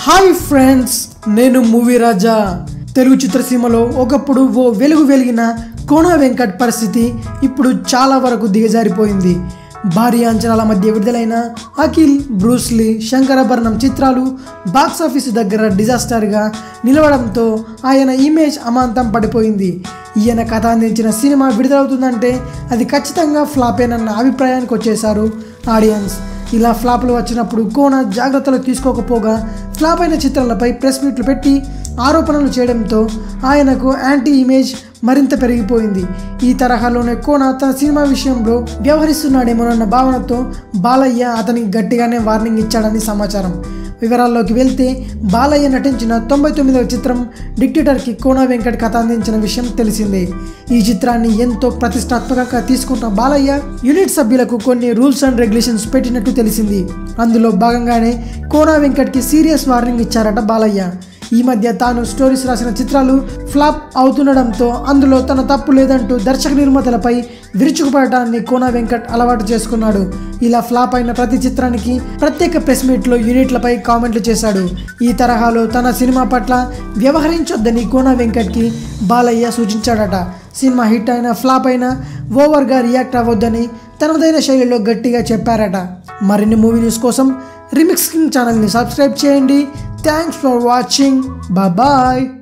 hi friends నేను movie Raja Telugu చిత్రసీమలో ఒకప్పుడు ఓ వెలుగు వెలిగిన కోన వెంకట్ పరిస్థితి ఇప్పుడు చాలా వరకు దిగజారిపోయింది భారీ అంచనాల మధ్య విడుదలైన అఖిల్ బ్రూస్లీ శంకరాభరణం చిత్రాలు బాక్సాఫీస్ దగ్గర డిజాస్టర్గా నిలవడంతో ఆయన ఇమేజ్ అమాంతం పడిపోయింది ఈయన కథ అందించిన సినిమా విడుదలవుతుందంటే అది ఖచ్చితంగా ఫ్లాపేనన్న అభిప్రాయానికి వచ్చేశారు ఆడియన్స్ ఇలా ఫ్లాప్లు వచ్చినప్పుడు కోన జాగ్రత్తలు తీసుకోకపోగా ఫ్లాప్ అయిన చిత్రాలపై ప్రెస్ మీట్లు పెట్టి ఆరోపణలు చేయడంతో ఆయనకు యాంటీ ఇమేజ్ మరింత పెరిగిపోయింది ఈ తరహాలోనే కోన తన సినిమా విషయంలో వ్యవహరిస్తున్నాడేమోనన్న భావనతో బాలయ్య అతనికి గట్టిగానే వార్నింగ్ ఇచ్చాడని సమాచారం వివరాల్లోకి వెళ్తే బాలయ్య నటించిన తొంభై తొమ్మిదవ చిత్రం డిక్టేటర్కి కోన వెంకట్ కథ అందించిన విషయం తెలిసిందే ఈ చిత్రాన్ని ఎంతో ప్రతిష్టాత్మకంగా తీసుకున్న బాలయ్య యూనిట్ సభ్యులకు కొన్ని రూల్స్ అండ్ రెగ్యులేషన్స్ పెట్టినట్టు తెలిసింది అందులో భాగంగానే కోన వెంకట్కి సీరియస్ వార్నింగ్ ఇచ్చారట బాలయ్య ఈ మధ్య తాను స్టోరీస్ రాసిన చిత్రాలు ఫ్లాప్ అవుతుండడంతో అందులో తన తప్పు లేదంటూ దర్శక నిర్మాతలపై విరుచుకుపడటాన్ని కోన వెంకట్ అలవాటు చేసుకున్నాడు ఇలా ఫ్లాప్ అయిన ప్రతి చిత్రానికి ప్రత్యేక ప్రెస్ మీట్లో యూనిట్లపై కామెంట్లు చేశాడు ఈ తరహాలో తన సినిమా పట్ల వ్యవహరించొద్దని కోన వెంకట్కి బాలయ్య సూచించాడట సినిమా హిట్ అయినా ఫ్లాప్ అయినా ఓవర్గా రియాక్ట్ అవ్వొద్దని తనదైన శైలిలో గట్టిగా చెప్పారట మరిన్ని మూవీ న్యూస్ కోసం రిమిక్స్ కింగ్ ఛానల్ని సబ్స్క్రైబ్ చేయండి థ్యాంక్స్ ఫర్ వాచింగ్ బాయ్